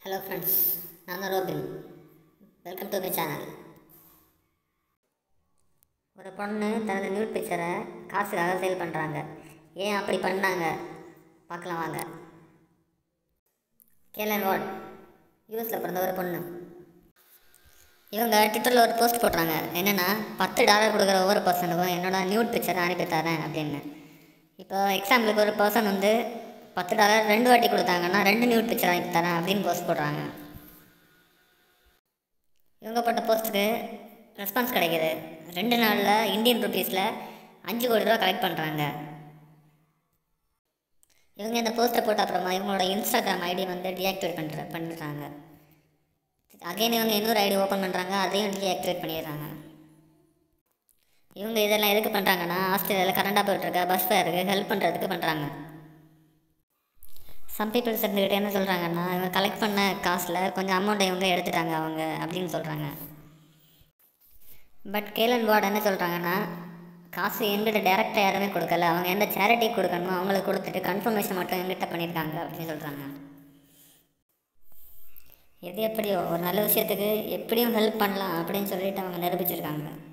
hello friends நான் தான் Robin welcome to my channel ஒரு பொண்ணு தனது நியூட் பிக்சரை காசுக்காக சேல் பண்ணுறாங்க ஏன் அப்படி பண்ணாங்க பார்க்கலாம் வாங்க கேலன் வாட் யூஎஸில் பிறந்த ஒரு பொண்ணு இவங்க ட்விட்டரில் ஒரு போஸ்ட் போடுறாங்க என்னென்னா பத்து டாலர் கொடுக்குற ஒவ்வொரு பர்சனுக்கும் என்னோட நியூட் பிக்சரை அனுப்பி தரேன் அப்படின்னு இப்போ எக்ஸாம்பிளுக்கு ஒரு பர்சன் வந்து பத்து டாலர் ரெண்டு வாட்டி கொடுத்தாங்கன்னா ரெண்டு நியூட் பிக்சர் அனுப்பி தரேன் அப்படின்னு போஸ்ட் போடுறாங்க இவங்க போட்ட போஸ்ட்டுக்கு ரெஸ்பான்ஸ் கிடைக்கிது ரெண்டு நாளில் இந்தியன் ருபீஸில் அஞ்சு கோடி ரூபா கலெக்ட் பண்ணுறாங்க இவங்க இந்த போஸ்ட்டை போட்ட அப்புறமா இவங்களோட இன்ஸ்டாகிராம் ஐடி வந்து டீஆக்டிவேட் பண்ணுற பண்ணிடுறாங்க அகைன் இவங்க இன்னொரு ஐடி ஓப்பன் பண்ணுறாங்க அதையும் டீஆக்டிவேட் பண்ணிடுறாங்க இவங்க இதெல்லாம் எதுக்கு பண்ணுறாங்கன்னா ஆஸ்திரேலியாவில் கரண்டாக போயிட்டுருக்க பஸ் ஃபேருக்கு ஹெல்ப் பண்ணுறதுக்கு பண்ணுறாங்க சம் பீப்புள்ஸ் இருந்துக்கிட்டு என்ன சொல்கிறாங்கன்னா இவங்க கலெக்ட் பண்ண காசில் கொஞ்சம் அமௌண்ட்டை இவங்க எடுத்துட்டாங்க அவங்க அப்படின்னு சொல்கிறாங்க பட் கேலன் வார்டு என்ன சொல்கிறாங்கன்னா காசு எங்கிட்ட டேரெக்டாக யாருமே கொடுக்கல அவங்க எந்த சேரிட்டி கொடுக்கணுமோ அவங்களுக்கு கொடுத்துட்டு கன்ஃபர்மேஷன் மட்டும் எங்கிட்ட பண்ணியிருக்காங்க அப்படின்னு சொல்கிறாங்க எது எப்படியோ ஒரு நல்ல விஷயத்துக்கு எப்படியும் ஹெல்ப் பண்ணலாம் அப்படின்னு சொல்லிட்டு அவங்க நிரூபிச்சிருக்காங்க